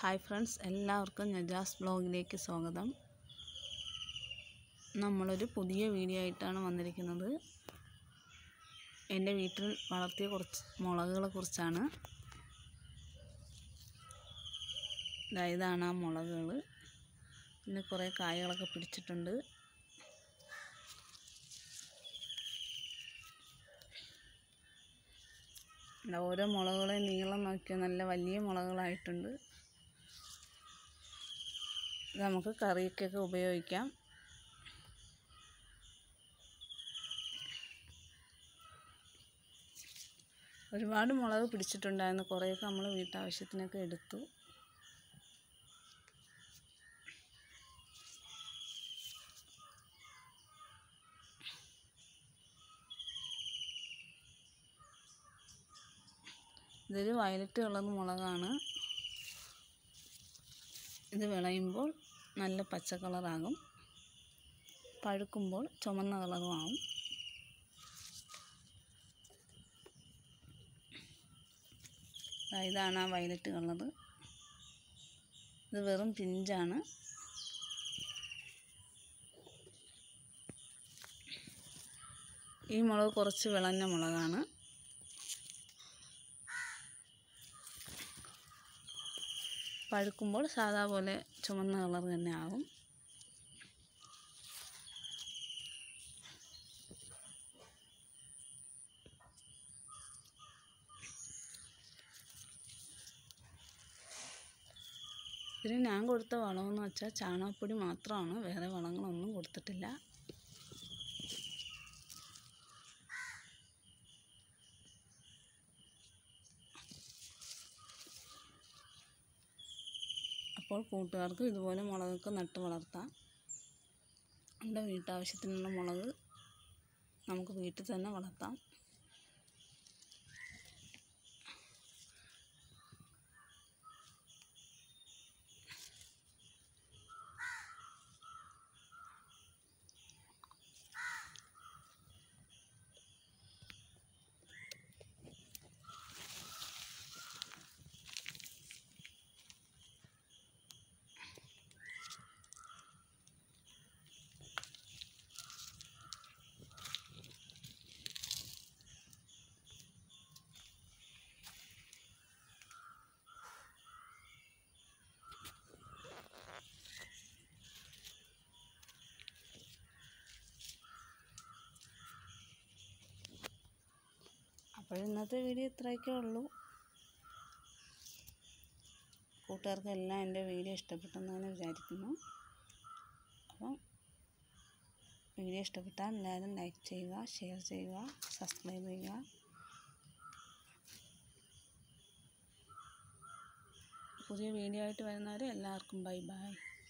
hi friends എല്ലാവർക്കും നജാസ് ബ്ലോഗിലേക്ക് സ്വാഗതം നമ്മളൊരു പുതിയ വീഡിയോ ആയിട്ടാണ് വന്നിരിക്കുന്നത് എൻ്റെ വീട്ടിൽ വളർത്തിയ കുറച്ച് മുളകുകളെ കുറിച്ചാണ് ദാ ഇതാണ് ആ മുളകുകൾ പിന്നെ കുറേ കായകളൊക്കെ പിടിച്ചിട്ടുണ്ട് ദാ ഓരോ മുളകുകളെ നീളം നോക്കിയാൽ നല്ല വലിയ മുളകുകളായിട്ടുണ്ട് ഇത് നമുക്ക് കറിക്കൊക്കെ ഉപയോഗിക്കാം ഒരുപാട് മുളക് പിടിച്ചിട്ടുണ്ടായിരുന്നു കുറേയൊക്കെ നമ്മൾ വീട്ടാവശ്യത്തിനൊക്കെ എടുത്തു ഇതൊരു വയലറ്റ് കളർ മുളകാണ് ഇത് വിളയുമ്പോൾ നല്ല പച്ച കളറാകും പഴുക്കുമ്പോൾ ചുമന്ന കളറും ആവും ഇതാണ് ആ വയലറ്റ് കളറ് ഇത് വെറും പിഞ്ചാണ് ഈ മുളക് കുറച്ച് വിളഞ്ഞ മുളകാണ് പഴുക്കുമ്പോൾ സാധാ പോലെ ചുമന്ന കളർ തന്നെ ആകും ഇതിന് ഞാൻ കൊടുത്ത വളമെന്ന് വെച്ചാൽ ചാണകപ്പൊടി മാത്രമാണ് വേറെ വളങ്ങളൊന്നും കൊടുത്തിട്ടില്ല അപ്പോൾ കൂട്ടുകാർക്ക് ഇതുപോലെ മുളകൊക്കെ നട്ട് വളർത്താം നമ്മുടെ വീട്ടാവശ്യത്തിനുള്ള മുളക് നമുക്ക് വീട്ടിൽ തന്നെ വളർത്താം അപ്പോൾ ഇന്നത്തെ വീഡിയോ ഇത്രയൊക്കെ ഉള്ളൂ കൂട്ടുകാർക്കെല്ലാം എൻ്റെ വീഡിയോ ഇഷ്ടപ്പെട്ടെന്ന് തന്നെ വിചാരിക്കുന്നു അപ്പം വീഡിയോ ഇഷ്ടപ്പെട്ടാൽ എല്ലാവരും ലൈക്ക് ചെയ്യുക ഷെയർ ചെയ്യുക സബ്സ്ക്രൈബ് ചെയ്യുക പുതിയ വീഡിയോ ആയിട്ട് വരുന്നവരെ എല്ലാവർക്കും ബൈ ബൈ